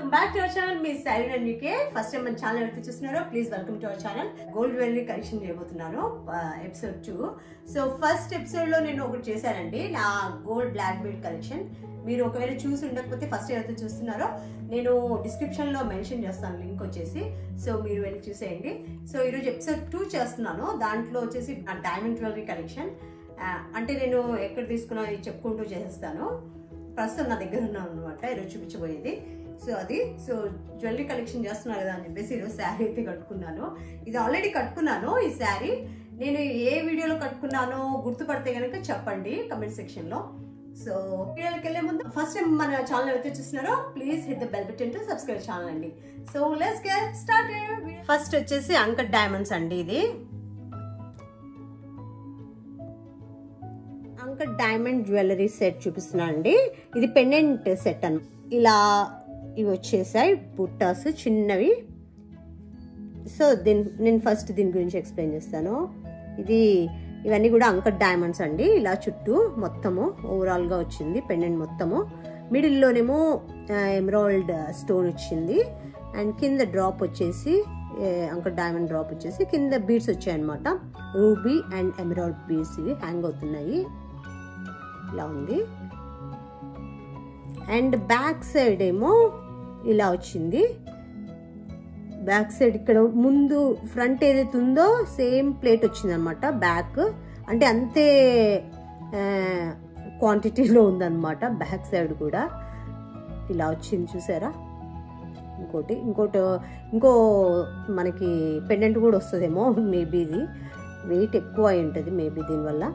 Welcome back to our channel మీ sorry and UK first time మన channel ఎవరైతే చూస్తున్నారో please welcome to our channel gold jewellery collection చేయబోతున్నాను episode two so first episode లో నేను ఒకటి చేశానండి నా గోల్డ్ బ్లాక్ బెల్ట్ కలెక్షన్ మీరు ఒకవేళ చూసి ఉండకపోతే ఫస్ట్ ఎవరైతే చూస్తున్నారో నేను డిస్క్రిప్షన్ లో మెన్షన్ చేస్తాను లింక్ వచ్చేసి సో మీరు వెళ్ళి చూసేయండి సో ఈరోజు ఎపిసోడ్ టూ చేస్తున్నాను దాంట్లో వచ్చేసి నా డైమండ్ జ్యువెలరీ కలెక్షన్ అంటే నేను ఎక్కడ తీసుకున్నా చెప్పుకుంటూ చేసేస్తాను ప్రస్తుతం నా దగ్గర ఉన్నాను అనమాట ఈరోజు చూపించబోయేది సో అది సో జ్యువెలరీ కలెక్షన్ చేస్తున్నా కదా అని చెప్పేసి ఈరోజు శారీ అయితే కట్టుకున్నాను ఇది ఆల్రెడీ కట్టుకున్నాను ఈ శారీ నేను ఏ వీడియోలో కట్టుకున్నానో గుర్తుపడితే కనుక చెప్పండి కమెంట్ సెక్షన్ లో సో వీడియోకి వెళ్ళే ముందు ఫస్ట్ టైం మన ఛానల్ ఎవరైతే చూస్తున్నారో please hit the bell button to subscribe channel అండి so let's get started first వచ్చేసి అంకట్ డైమండ్స్ అండి ఇది అంకట్ డైమండ్ జ్యువెలరీ సెట్ చూపిస్తున్నా అండి ఇది పెండెంట్ సెట్ అన్న ఇలా ఇవి వచ్చేసాయి బుట్టాస్ చిన్నవి సో దీని నేను ఫస్ట్ దీని గురించి ఎక్స్ప్లెయిన్ చేస్తాను ఇది ఇవన్నీ కూడా అంకట్ డైమండ్స్ అండి ఇలా చుట్టూ మొత్తము ఓవరాల్గా వచ్చింది పెండెంట్ మొత్తము మిడిల్లోనేమో ఎమరాల్డ్ స్టోన్ వచ్చింది అండ్ కింద డ్రాప్ వచ్చేసి అంకట్ డైమండ్ డ్రాప్ వచ్చేసి కింద బీడ్స్ వచ్చాయి అనమాట రూబీ అండ్ ఎమరాల్డ్ బీడ్స్ ఇవి హ్యాంగ్ అవుతున్నాయి ఇలా ఉంది అండ్ బ్యాక్ సైడ్ ఏమో ఇలా వచ్చింది బ్యాక్ సైడ్ ఇక్కడ ముందు ఫ్రంట్ ఏదైతే ఉందో సేమ్ ప్లేట్ వచ్చింది అనమాట బ్యాక్ అంటే అంతే క్వాంటిటీలో ఉందన్నమాట బ్యాక్ సైడ్ కూడా ఇలా వచ్చింది చూసారా ఇంకోటి ఇంకోటి ఇంకో మనకి పెండెంట్ కూడా వస్తుందేమో మేబీ ఇది వెయిట్ ఎక్కువ అయి ఉంటుంది మేబీ దీనివల్ల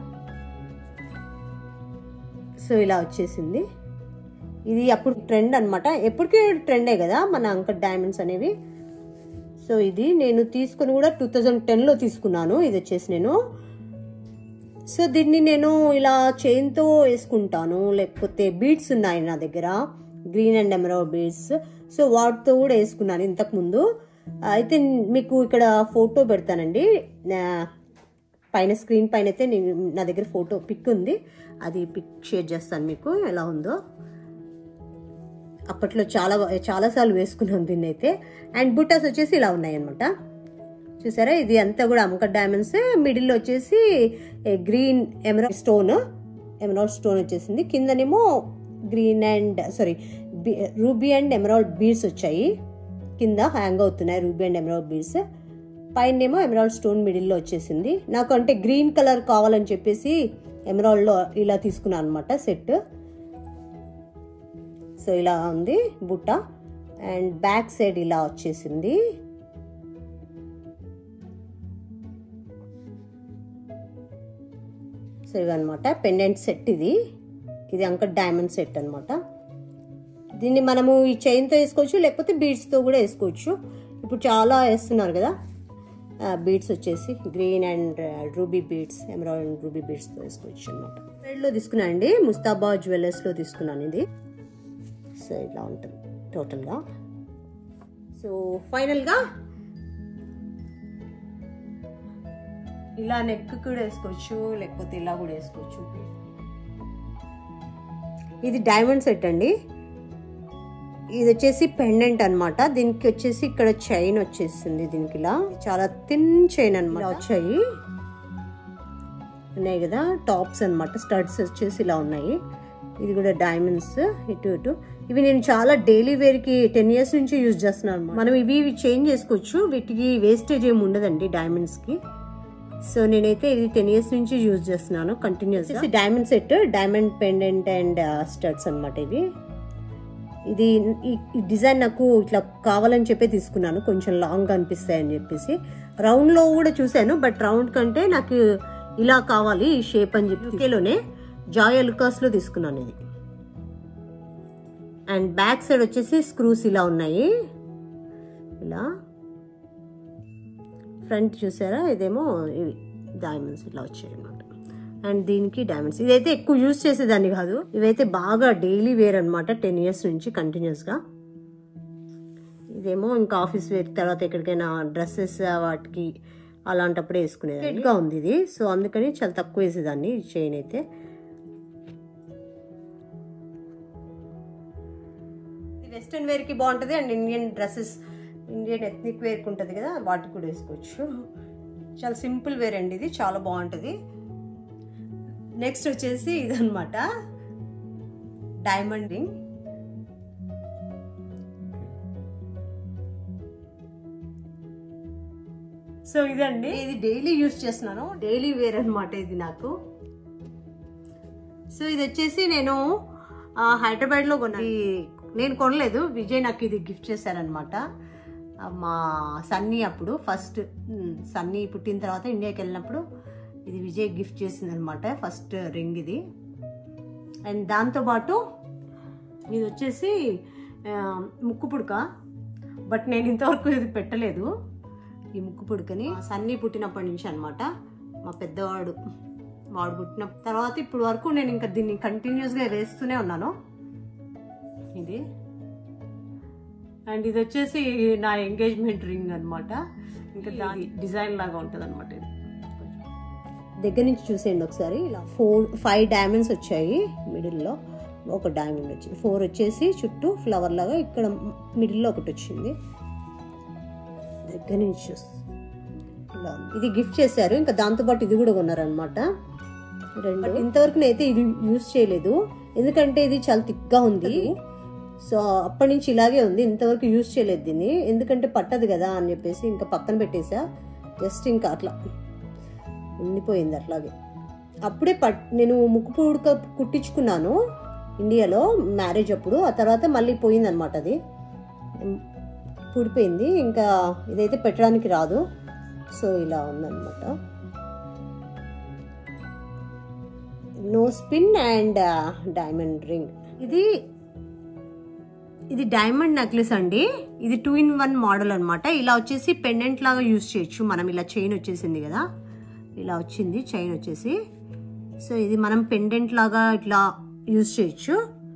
సో ఇలా వచ్చేసింది ఇది అప్పుడు ట్రెండ్ అనమాట ఎప్పటికీ ట్రెండే కదా మన అంకట్ డైమండ్స్ అనేవి సో ఇది నేను తీసుకుని కూడా టూ థౌజండ్ టెన్లో తీసుకున్నాను ఇది వచ్చేసి నేను సో దీన్ని నేను ఇలా చైన్తో వేసుకుంటాను లేకపోతే బీడ్స్ ఉన్నాయి నా దగ్గర green and emerald beads so వాటితో కూడా వేసుకున్నాను ఇంతకుముందు అయితే మీకు ఇక్కడ ఫోటో పెడతానండి పైన స్క్రీన్ పైన అయితే నేను నా దగ్గర ఫోటో పిక్ ఉంది అది పిక్ షేర్ చేస్తాను మీకు ఎలా ఉందో అప్పట్లో చాలా చాలాసార్లు వేసుకున్నాను దీన్ని అయితే అండ్ బుట్టాస్ వచ్చేసి ఇలా ఉన్నాయి అనమాట చూసారా ఇది అంతా కూడా అమ్మకట్ డైమండ్స్ మిడిల్లో వచ్చేసి green emerald stone emerald stone వచ్చేసింది కిందనేమో green and sorry ruby and emerald beads వచ్చాయి కింద హ్యాంగ్ అవుతున్నాయి రూబీ అండ్ ఎమరాల్డ్ బీడ్స్ పైనేమో ఎమరాల్డ్ స్టోన్ మిడిల్లో వచ్చేసింది నాకు అంటే గ్రీన్ కలర్ కావాలని చెప్పేసి ఎమరాల్డ్లో ఇలా తీసుకున్నాను అనమాట సెట్ సో ఇలా ఉంది బుట్ట అండ్ బ్యాక్ సైడ్ ఇలా వచ్చేసింది సో ఇవన్నమాట పెండెంట్ సెట్ ఇది ఇది అంకట్ డైమండ్ సెట్ అనమాట దీన్ని మనము ఈ చైన్తో వేసుకోవచ్చు లేకపోతే బీడ్స్తో కూడా వేసుకోవచ్చు ఇప్పుడు చాలా వేస్తున్నారు కదా బీడ్స్ వచ్చేసి green and ruby beads emerald and ruby బీడ్స్తో వేసుకోవచ్చు అనమాట సైడ్లో తీసుకున్నాను అండి ముస్తాబా జ్యువెలర్స్లో తీసుకున్నాను ఇది సో ఇలా ఉంటుంది టోటల్గా సో ఫైనల్గా ఇలా నెక్ కూడా వేసుకోవచ్చు లేకపోతే ఇలా కూడా వేసుకోవచ్చు ఇది డైమండ్ సెట్ అండి ఇది వచ్చేసి పెండెంట్ అనమాట దీనికి వచ్చేసి ఇక్కడ చైన్ వచ్చేసింది దీనికి ఇలా చాలా థిన్ చైన్ అనమాట వచ్చాయి ఉన్నాయి కదా టాప్స్ అనమాట స్టడ్స్ వచ్చేసి ఇలా ఉన్నాయి ఇది కూడా డైమండ్స్ ఇటు ఇటు ఇవి నేను చాలా డైలీ వేర్కి టెన్ ఇయర్స్ నుంచి యూజ్ చేస్తున్నాను మనం ఇవి ఇవి చేంజ్ చేసుకోవచ్చు వీటికి వేస్టేజ్ ఏమి ఉండదండి డైమండ్స్కి సో నేనైతే ఇది టెన్ ఇయర్స్ నుంచి యూజ్ చేస్తున్నాను continuous diamond set diamond pendant and studs అనమాట ఇది ఇది ఈ డిజైన్ నాకు ఇట్లా కావాలని చెప్పి తీసుకున్నాను కొంచెం లాంగ్ అనిపిస్తాయి అని చెప్పేసి రౌండ్లో కూడా చూశాను బట్ రౌండ్ కంటే నాకు ఇలా కావాలి ఈ షేప్ అని చెప్పి యూకేలోనే జాయ్ ఎలుకాస్లో తీసుకున్నాను ఇది అండ్ బ్యాక్ సైడ్ వచ్చేసి స్క్రూస్ ఇలా ఉన్నాయి ఇలా ఫ్రంట్ చూసారా ఇదేమో ఇవి డైమండ్స్ ఇట్లా వచ్చాయి అనమాట అండ్ దీనికి డైమండ్స్ ఇదైతే ఎక్కువ యూజ్ చేసేదాన్ని కాదు ఇవైతే బాగా డైలీ వేర్ అనమాట టెన్ ఇయర్స్ నుంచి కంటిన్యూస్గా ఇదేమో ఇంకా ఆఫీస్ వేర్ తర్వాత ఎక్కడికైనా డ్రెస్సెస్ వాటికి అలాంటప్పుడే వేసుకునేది గట్టిగా ఉంది ఇది సో అందుకని చాలా తక్కువ వేసేదాన్ని ఈ చైన్ అయితే వెస్ట్రన్ వేర్కి బాగుంటుంది and Indian dresses Indian ethnic వేర్కి ఉంటుంది కదా వాటికి కూడా వేసుకోవచ్చు చాలా సింపుల్ వేర్ అండి ఇది చాలా బాగుంటుంది నెక్స్ట్ వచ్చేసి ఇదనమాట డైమండ్ రింగ్ సో ఇదండి ఇది డైలీ యూస్ చేస్తున్నాను డైలీ వేర్ అనమాట ఇది నాకు సో ఇది వచ్చేసి నేను ఆ, హైదరాబాద్లో కొన్నా ఇది నేను కొనలేదు విజయ్ నాకు ఇది గిఫ్ట్ చేశారనమాట ఆ, మా సన్నీ అప్పుడు ఫస్ట్ ఉమ్, సన్నీ పుట్టిన తర్వాత ఇండియాకి వెళ్ళినప్పుడు ఇది విజయ్ గిఫ్ట్ చేసింది అనమాట ఫస్ట్ రింగ్ ఇది అండ్ దాంతోపాటు ఇది వచ్చేసి ఆ, ముక్కు పుడక బట్ నేను ఇంతవరకు ఇది పెట్టలేదు ఈ ముక్కు పుడకని సన్నీ పుట్టినప్పటి నుంచి అనమాట మా పెద్దవాడు వాడు పుట్టిన తర్వాత ఇప్పుడు వరకు నేను ఇంకా దీన్ని కంటిన్యూస్గా వేస్తూనే ఉన్నాను ఇది అండ్ ఇది వచ్చేసి నా ఎంగేజ్మెంట్ రింగ్ అనమాట ఇంకా దాని డిజైన్ లాగా ఉంటుంది అనమాట ఇది దగ్గర నుంచి చూసేయండి ఒకసారి ఇలా ఫోర్ ఫైవ్ డైమండ్స్ వచ్చాయి మిడిల్లో ఒక డైమండ్ వచ్చింది ఫోర్ వచ్చేసి చుట్టూ ఫ్లవర్ లాగా ఇక్కడ మిడిల్లో ఒకటి వచ్చింది దగ్గర నుంచి చూస్తే ఇలా ఉంది. ఇది గిఫ్ట్ చేశారు ఇంకా దాంతోపాటు ఇది కూడా కొన్నారనమాట రెండు ఇంతవరకు నేనైతే ఇది యూజ్ చేయలేదు ఎందుకంటే ఇది చాలా థిక్గా ఉంది సో అప్పటి నుంచి ఇలాగే ఉంది ఇంతవరకు యూజ్ చేయలేదు దీన్ని ఎందుకంటే పట్టదు కదా అని చెప్పేసి ఇంకా పక్కన పెట్టేసా జస్ట్ ఇంకా అట్లా ఉండిపోయింది అట్లాగే అప్పుడే పట్ నేను ముక్కు పుడక కుట్టించుకున్నాను ఇండియాలో మ్యారేజ్ అప్పుడు ఆ తర్వాత మళ్ళీ పోయిందనమాట అది పుడిపోయింది ఇంకా ఇదైతే పెట్టడానికి రాదు సో ఇలా ఉందన్నమాట no spin and diamond ring ఇది ఇది డైమండ్ నెక్లెస్ అండి ఇది టూ ఇన్ వన్ మోడల్ అనమాట ఇలా వచ్చేసి పెండెంట్ లాగా యూజ్ చేయొచ్చు మనం ఇలా చైన్ వచ్చేసింది కదా ఇలా వచ్చింది చైన్ వచ్చేసి సో ఇది మనం పెండెంట్ లాగా ఇట్లా యూజ్ చేయొచ్చు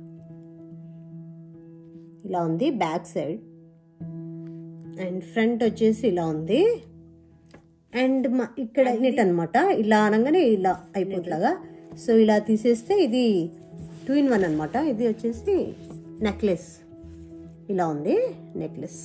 ఇలా ఉంది బ్యాక్ సైడ్ అండ్ ఫ్రంట్ వచ్చేసి ఇలా ఉంది అండ్ మ- ఇక్కడ నెట్ అనమాట ఇలా అనగానే ఇలా అయిపోతుందిలాగా సో ఇలా తీసేస్తే ఇది టూ ఇన్ వన్ అనమాట ఇది వచ్చేసి నెక్లెస్ ఇలా ఉంది నెక్లెస్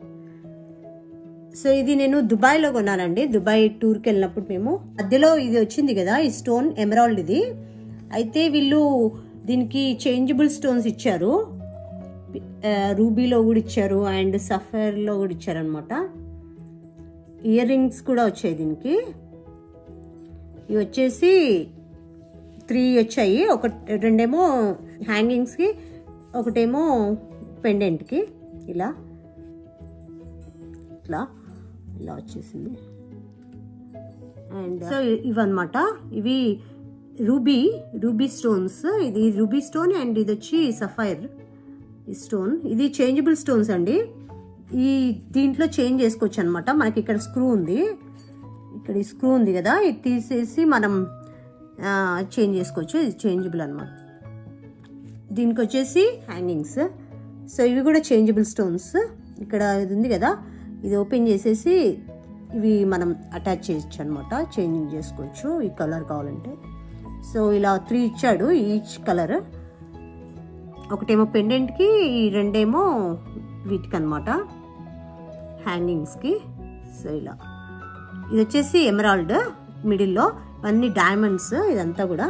సో ఇది నేను దుబాయ్లో కొన్నానండి దుబాయ్ టూర్కి వెళ్ళినప్పుడు మేము మధ్యలో ఇది వచ్చింది కదా ఈ స్టోన్ ఎమరాల్డ్ ఇది అయితే వీళ్ళు దీనికి చేంజబుల్ స్టోన్స్ ఇచ్చారు ఆ, రూబీలో కూడా ఇచ్చారు అండ్ సఫర్లో కూడా ఇచ్చారు అనమాట ఇయర్ రింగ్స్ కూడా వచ్చాయి దీనికి ఇవి వచ్చేసి త్రీ వచ్చాయి ఒక రెండేమో హ్యాంగింగ్స్కి ఒకటేమో పెండెంట్కి ఇలా ఇట్లా ఇలా వచ్చేసింది అండ్ సో ఇవన్నమాట ఇవి రూబీ రూబీ స్టోన్స్ ఇది రూబీ స్టోన్ అండ్ ఇది వచ్చి సఫైర్ ఈ స్టోన్ ఇది చేంజబుల్ స్టోన్స్ అండి ఈ దీంట్లో చేంజ్ చేసుకోవచ్చు అనమాట మనకి ఇక్కడ స్క్రూ ఉంది ఇక్కడ ఈ స్క్రూ ఉంది కదా ఇది తీసేసి మనం చేంజ్ చేసుకోవచ్చు ఇది చేంజబుల్ అనమాట దీనికి వచ్చేసి హ్యాంగింగ్స్ సో ఇవి కూడా చేంజబుల్ స్టోన్స్ ఇక్కడ ఇది ఉంది కదా ఇది ఓపెన్ చేసేసి ఇవి మనం అటాచ్ చేయొచ్చు అనమాట చేంజ్ చేసుకోవచ్చు ఈ కలర్ కావాలంటే సో ఇలా త్రీ ఇచ్చాడు ఈచ్ కలర్ ఒకటేమో పెండెంట్కి ఈ రెండేమో వీటికి అనమాట హ్యాంగింగ్స్కి సో ఇలా ఇది వచ్చేసి ఎమరాల్డ్ మిడిల్లో అన్ని డైమండ్స్ ఇదంతా కూడా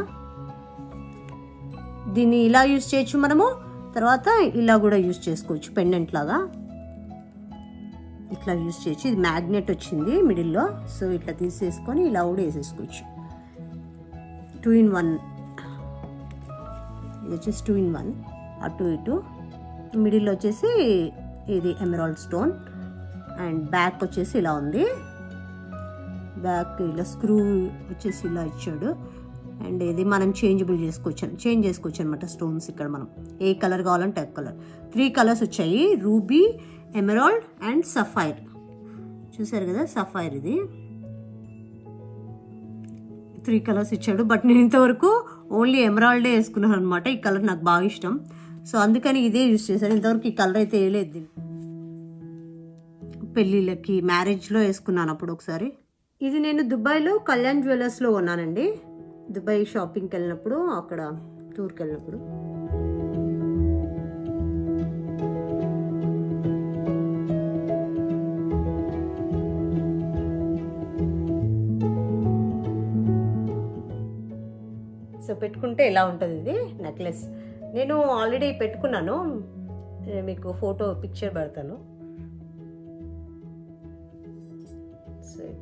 దీన్ని ఇలా యూజ్ చేయొచ్చు మనము తర్వాత ఇలా కూడా యూజ్ చేసుకోవచ్చు పెండెంట్ లాగా ఇట్లా యూజ్ చేయొచ్చు ఇది మ్యాగ్నెట్ వచ్చింది మిడిల్లో సో ఇట్లా తీసేసుకొని ఇలా కూడా వేసేసుకోవచ్చు టూ ఇన్ వన్ ఇది వచ్చేసి టూ ఇన్ వన్ అటు ఇటు మిడిల్ వచ్చేసి ఇది ఎమరాల్డ్ స్టోన్ అండ్ బ్యాక్ వచ్చేసి ఇలా ఉంది బ్యాక్ ఇలా స్క్రూ వచ్చేసి ఇలా ఇచ్చాడు అండ్ ఇది మనం చేంజబుల్ చేసుకోవచ్చు చేంజ్ చేసుకోవచ్చు అనమాట స్టోన్స్ ఇక్కడ మనం ఏ కలర్ కావాలంటే ఆ కలర్ త్రీ కలర్స్ వచ్చాయి రూబీ ఎమరాల్డ్ అండ్ సఫైర్ చూసారు కదా సఫైర్ ఇది త్రీ కలర్స్ ఇచ్చాడు బట్ నేను ఇంతవరకు ఓన్లీ ఎమరాల్డే వేసుకున్నాను అనమాట ఈ కలర్ నాకు బాగా ఇష్టం సో అందుకని ఇదే యూజ్ చేశాను ఇంతవరకు ఈ కలర్ అయితే వేయలేదు దీన్ని పెళ్ళిళ్ళకి మ్యారేజ్లో వేసుకున్నాను అప్పుడు ఒకసారి ఇది నేను దుబాయ్లో కళ్యాణ్ జ్యువెలర్స్లో కొన్నానండి దుబాయ్ షాపింగ్కి వెళ్ళినప్పుడు అక్కడ టూర్కి వెళ్ళినప్పుడు సో పెట్టుకుంటే ఇలా ఉంటుంది ఇది నెక్లెస్ నేను ఆల్రెడీ పెట్టుకున్నాను నేను మీకు ఫోటో పిక్చర్ పెడతాను సో ఇది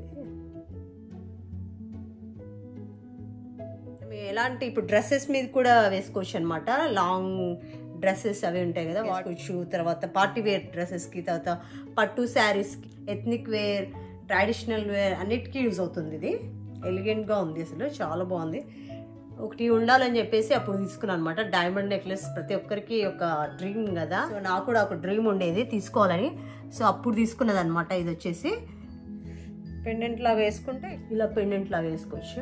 మీ ఎలాంటి ఇప్పుడు డ్రెస్సెస్ మీద కూడా వేసుకోవచ్చు అనమాట లాంగ్ డ్రెస్సెస్ అవి ఉంటాయి కదా వాడుకోవచ్చు తర్వాత పార్టీ వేర్ డ్రెస్సెస్కి తర్వాత పట్టు శారీస్కి ఎథ్నిక్ వేర్ ట్రెడిషనల్ వేర్ అన్నిటికీ యూజ్ అవుతుంది ఇది ఎలిగెంట్గా ఉంది అసలు చాలా బాగుంది ఒకటి ఉండాలని చెప్పేసి అప్పుడు తీసుకున్నాను అనమాట డైమండ్ నెక్లెస్ ప్రతి ఒక్కరికి ఒక డ్రీమ్ కదా సో నాకు కూడా ఒక డ్రీమ్ ఉండేది తీసుకోవాలని సో అప్పుడు తీసుకున్నది అనమాట ఇది వచ్చేసి పెండెంట్ లాగా వేసుకుంటే ఇలా పెండెంట్ లాగా వేసుకోవచ్చు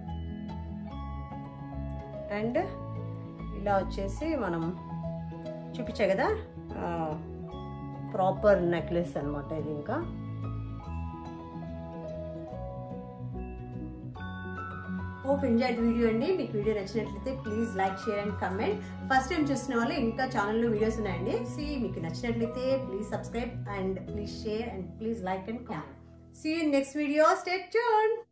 అండ్ ఇలా వచ్చేసి మనం చూపించా కదా ప్రాపర్ నెక్లెస్ అనమాట ఇది ఇంకా హోప్ ఎంజాయ్ వీడియో అండి మీకు వీడియో నచ్చినట్లయితే please like share and comment first time చూస్తున్న వాళ్ళు ఇంకా ఛానల్లో వీడియోస్ ఉన్నాయండి సి మీకు నచ్చినట్లయితే please subscribe and please share and please like and comment see next video stay tune